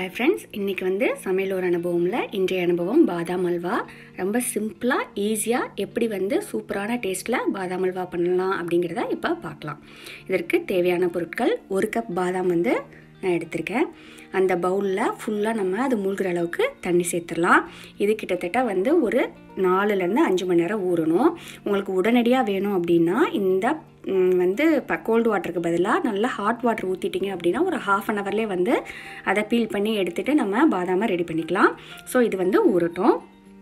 hi friends இன்றைக்கி வந்து சமையல் ஒரு அனுபவமில் இன்றைய அனுபவம் பாதாம் அல்வா ரொம்ப சிம்பிளாக ஈஸியாக எப்படி வந்து சூப்பரான டேஸ்ட்டில் பாதாம் அல்வா பண்ணலாம் அப்படிங்கிறத இப்போ பார்க்கலாம் இதற்கு தேவையான பொருட்கள் ஒரு கப் பாதாம் வந்து நான் எடுத்திருக்கேன் அந்த பவுலில் ஃபுல்லாக நம்ம அது மூழ்கிற அளவுக்கு தண்ணி சேர்த்துடலாம் இது கிட்டத்தட்ட வந்து ஒரு நாலுலேருந்து அஞ்சு மணி நேரம் ஊறணும் உங்களுக்கு உடனடியாக வேணும் அப்படின்னா இந்த ம், வந்து இப்போ கோல்டு வாட்டருக்கு பதிலாக நல்லா ஹாட் வாட்டர் ஊற்றிட்டிங்க அப்படின்னா ஒரு ஹாஃப் அன் ஹவர்லேயே வந்து அதை பீல் பண்ணி எடுத்துகிட்டு நம்ம பாதாமை ரெடி பண்ணிக்கலாம் ஸோ இது வந்து ஊறட்டும்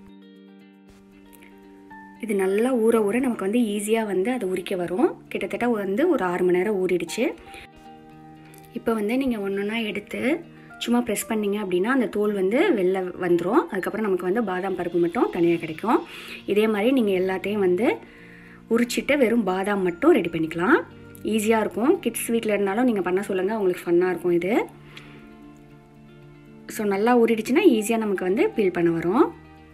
இது நல்லா ஊற ஊற நமக்கு வந்து ஈஸியாக வந்து அதை உரிக்க வரும் கிட்டத்தட்ட வந்து ஒரு ஆறு மணி நேரம் ஊறிடுச்சு இப்போ வந்து நீங்கள் ஒன்று ஒன்றா எடுத்து சும்மா ப்ரெஸ் பண்ணிங்க அப்படின்னா அந்த தோல் வந்து வெளில வந்துடும் அதுக்கப்புறம் நமக்கு வந்து பாதாம் பருப்பு மட்டும் தனியாக கிடைக்கும் இதே மாதிரி நீங்கள் எல்லாத்தையும் வந்து உரிச்சிட்டு வெறும் பாதாம் மட்டும் ரெடி பண்ணிக்கலாம் ஈஸியாக இருக்கும் கிட்ஸ் வீட்டில் இருந்தாலும் நீங்கள் பண்ண சொல்லுங்கள் உங்களுக்கு ஃபன்னாக இருக்கும் இது ஸோ நல்லா ஊறிடுச்சுன்னா ஈஸியாக நமக்கு வந்து பீல் பண்ண வரும்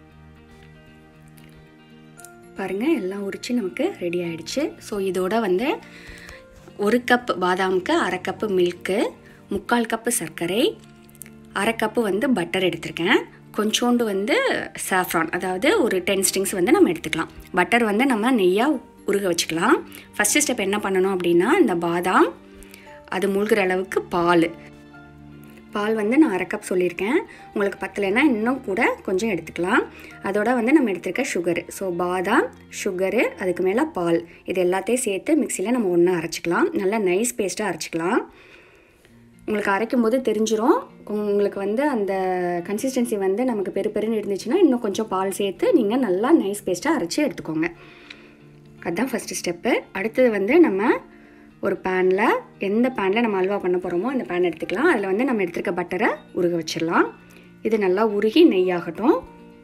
பாருங்கள் எல்லாம் உரித்து நமக்கு ரெடி ஆயிடுச்சு ஸோ இதோட வந்து ஒரு கப் பாதாமுக்கு அரை கப்பு மில்க்கு முக்கால் கப்பு சர்க்கரை அரை கப்பு வந்து பட்டர் எடுத்திருக்கேன் கொஞ்சோண்டு வந்து சாஃப்ரான் அதாவது ஒரு டென் ஸ்டிங்ஸ் வந்து நம்ம எடுத்துக்கலாம் பட்டர் வந்து நம்ம நெய்யாக உருக வச்சுக்கலாம் ஃபஸ்ட்டு ஸ்டெப் என்ன பண்ணணும் அப்படின்னா இந்த பாதாம் அது மூழ்கிற அளவுக்கு பால் பால் வந்து நான் அரை கப் சொல்லியிருக்கேன் உங்களுக்கு பத்தலைன்னா இன்னும் கூட கொஞ்சம் எடுத்துக்கலாம் அதோட வந்து நம்ம எடுத்துருக்க சுகரு ஸோ பாதாம் சுகரு அதுக்கு மேலே பால் இது எல்லாத்தையும் சேர்த்து மிக்சியில் நம்ம ஒன்றா அரைச்சிக்கலாம் நல்லா நைஸ் பேஸ்ட்டாக அரைச்சிக்கலாம் உங்களுக்கு அரைக்கும் போது தெரிஞ்சிரும் உங்களுக்கு வந்து அந்த கன்சிஸ்டன்சி வந்து நமக்கு பெரு பெருன்னு இருந்துச்சுன்னா இன்னும் கொஞ்சம் பால் சேர்த்து நீங்கள் நல்லா நைஸ் பேஸ்ட்டாக அரைச்சி எடுத்துக்கோங்க அதுதான் ஃபஸ்ட்டு ஸ்டெப்பு அடுத்தது வந்து நம்ம ஒரு பேனில் எந்த பேனில் நம்ம அல்வா பண்ண போகிறோமோ அந்த பேன் எடுத்துக்கலாம் அதில் வந்து நம்ம எடுத்துருக்க பட்டரை உருக வச்சிடலாம் இது நல்லா உருகி நெய்யாகட்டும்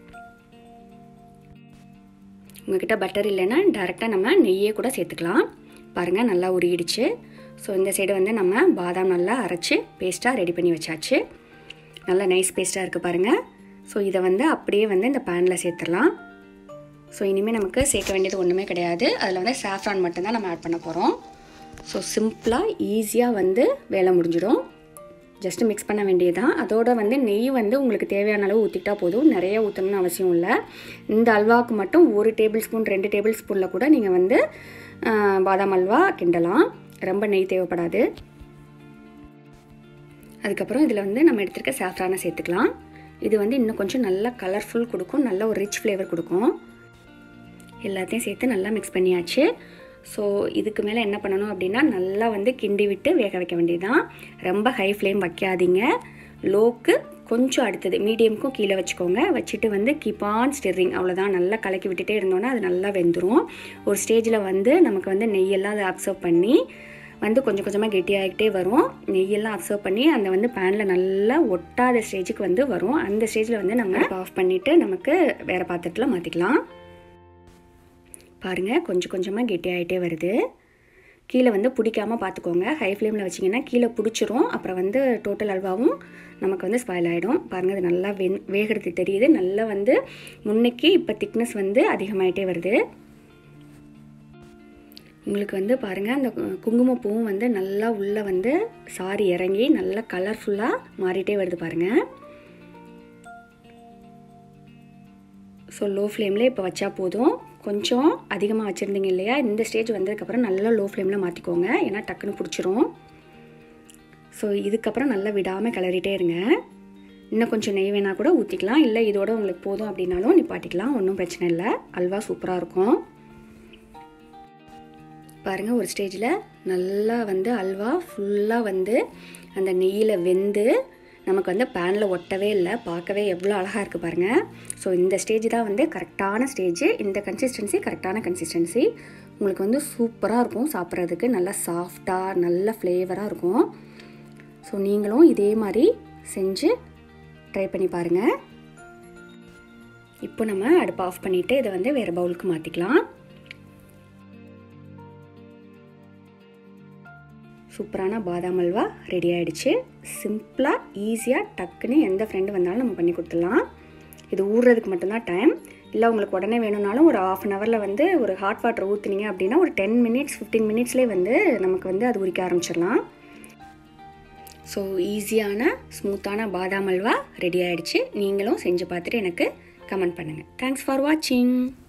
உங்ககிட்ட பட்டர் இல்லைன்னா டேரெக்டாக நம்ம நெய்யே கூட சேர்த்துக்கலாம் பாருங்கள் நல்லா உருகிடுச்சு ஸோ இந்த சைடு வந்து நம்ம பாதாம் நல்லா அரைச்சி பேஸ்ட்டாக ரெடி பண்ணி வச்சாச்சு நல்லா நைஸ் பேஸ்ட்டாக இருக்குது பாருங்கள் ஸோ இதை வந்து அப்படியே வந்து இந்த பேனில் சேர்த்துடலாம் ஸோ இனிமேல் நமக்கு சேர்க்க வேண்டியது ஒன்றுமே கிடையாது அதில் வந்து சாஃப்ரான் மட்டும்தான் நம்ம ஆட் பண்ண போகிறோம் ஸோ சிம்பிளாக ஈஸியாக வந்து வேலை முடிஞ்சிடும் ஜஸ்ட்டு மிக்ஸ் பண்ண வேண்டியதுதான் அதோட வந்து நெய் வந்து உங்களுக்கு தேவையான அளவு ஊற்றிக்கிட்டா போதும் நிறைய ஊற்றணும்னு அவசியம் இல்லை இந்த அல்வாவுக்கு மட்டும் ஒரு டேபிள் ஸ்பூன் ரெண்டு டேபிள் ஸ்பூனில் கூட நீங்கள் வந்து ஆ, பாதாம் அல்வா கிண்டலாம் ரொம்ப நெய் தேவைப்படாது அதுக்கப்புறம் இதில் வந்து நம்ம எடுத்துருக்க சாஃப்ரானை சேர்த்துக்கலாம் இது வந்து இன்னும் கொஞ்சம் நல்லா கலர்ஃபுல் கொடுக்கும் நல்ல ஒரு ரிச் ஃப்ளேவர் கொடுக்கும் எல்லாத்தையும் சேர்த்து நல்லா மிக்ஸ் பண்ணியாச்சு ஸோ இதுக்கு மேலே என்ன பண்ணணும் அப்படின்னா நல்லா வந்து கிண்டி விட்டு வேக வைக்க வேண்டியதுதான் ரொம்ப ஹை ஃப்ளேம் வைக்காதீங்க லோக்கு கொஞ்சம் அடுத்தது மீடியமுக்கும் கீழே வச்சுக்கோங்க வச்சுட்டு வந்து கீப் ஆன் ஸ்டிரிங் அவ்வளோதான் நல்லா கலக்கி விட்டுட்டே இருந்தோன்னா அது நல்லா வெந்துடும் ஒரு ஸ்டேஜில் வந்து நமக்கு வந்து நெய்யெல்லாம் அதை அப்சர்வ் பண்ணி வந்து கொஞ்சம் கொஞ்சமாக கெட்டியாகிட்டே வரும் நெய்யெல்லாம் அப்சர்வ் பண்ணி அந்த வந்து பேனில் நல்லா ஒட்டாத ஸ்டேஜுக்கு வந்து வரும் அந்த ஸ்டேஜில் வந்து நம்ம ஆஃப் பண்ணிவிட்டு நமக்கு வேறு பாத்திரத்தில் மாற்றிக்கலாம் பாருங்கள் கொஞ்சம் கொஞ்சமாக கெட்டியாகிட்டே வருது கீழே வந்து பிடிக்காம பார்த்துக்கோங்க ஹை ஃப்ளேமில் வச்சிங்கன்னா கீழே பிடிச்சிரும் அப்புறம் வந்து டோட்டல் அல்வாவும் நமக்கு வந்து ஸ்பாயில் ஆகிடும் பாருங்கள் அது நல்லா வெந் வேகிறது தெரியுது நல்லா வந்து முன்னைக்கு இப்போ திக்னஸ் வந்து அதிகமாயிட்டே வருது உங்களுக்கு வந்து பாருங்கள் அந்த கு- குங்குமப்பூவும் வந்து நல்லா உள்ளே வந்து சாரி இறங்கி நல்லா கலர்ஃபுல்லாக மாறிட்டே வருது பாருங்கள் ஸோ லோ ஃப்ளேமில் இப்போ வச்சா போதும் கொஞ்சம் அதிகமாக வச்சுருந்தீங்க இல்லையா இந்த ஸ்டேஜ் வந்ததுக்கப்புறம் நல்லா லோ ஃப்ளேமில் மாற்றிக்கோங்க ஏன்னா டக்குன்னு பிடிச்சிரும் ஸோ இதுக்கப்புறம் நல்லா விடாமல் கிளறிட்டே இருங்க இன்னும் கொஞ்சம் நெய் வேணால் கூட ஊற்றிக்கலாம் இல்லை இதோட உங்களுக்கு போதும் அப்படின்னாலும் நிப்பாட்டிக்கலாம் ஒன்றும் பிரச்சனை இல்லை அல்வா சூப்பராக இருக்கும் பாருங்கள் ஒரு ஸ்டேஜில் நல்லா வந்து அல்வா ஃபுல்லாக வந்து அந்த நெய்யில் வெந்து நமக்கு வந்து பேனில் ஒட்டவே இல்லை பார்க்கவே எவ்வளோ அழகாக இருக்குது பாருங்கள் ஸோ இந்த ஸ்டேஜ் தான் வந்து கரெக்டான ஸ்டேஜ் இந்த கன்சிஸ்டன்சி கரெக்டான கன்சிஸ்டன்சி உங்களுக்கு வந்து சூப்பராக இருக்கும் சாப்பிட்றதுக்கு நல்லா சாஃப்டாக நல்ல ஃப்ளேவராக இருக்கும் ஸோ நீங்களும் இதே மாதிரி செஞ்சு ட்ரை பண்ணி பாருங்கள் இப்போ நம்ம அடுப்பு ஆஃப் பண்ணிவிட்டு இதை வந்து வேறு பவுலுக்கு மாற்றிக்கலாம் சூப்பரான பாதாம் அல்வா ரெடி ஆயிடுச்சு சிம்பிளாக ஈஸியாக டக்குன்னு எந்த ஃப்ரெண்டு வந்தாலும் நம்ம பண்ணி கொடுத்துடலாம் இது ஊறுறதுக்கு மட்டும்தான் டைம் இல்லை உங்களுக்கு உடனே வேணும்னாலும் ஒரு ஆஃப் அன் ஹவரில் வந்து ஒரு ஹாட் வாட்டர் ஊற்றுனீங்க அப்படின்னா ஒரு டென் மினிட்ஸ் ஃபிஃப்டீன் மினிட்ஸ்லேயே வந்து நமக்கு வந்து அது உரிக்க ஆரம்பிச்சிடலாம் ஸோ ஈஸியான ஸ்மூத்தான பாதாம் அல்வா ரெடி ஆயிடுச்சு நீங்களும் செஞ்சு பார்த்துட்டு எனக்கு கமெண்ட் பண்ணுங்கள் தேங்க்ஸ் ஃபார் வாட்சிங்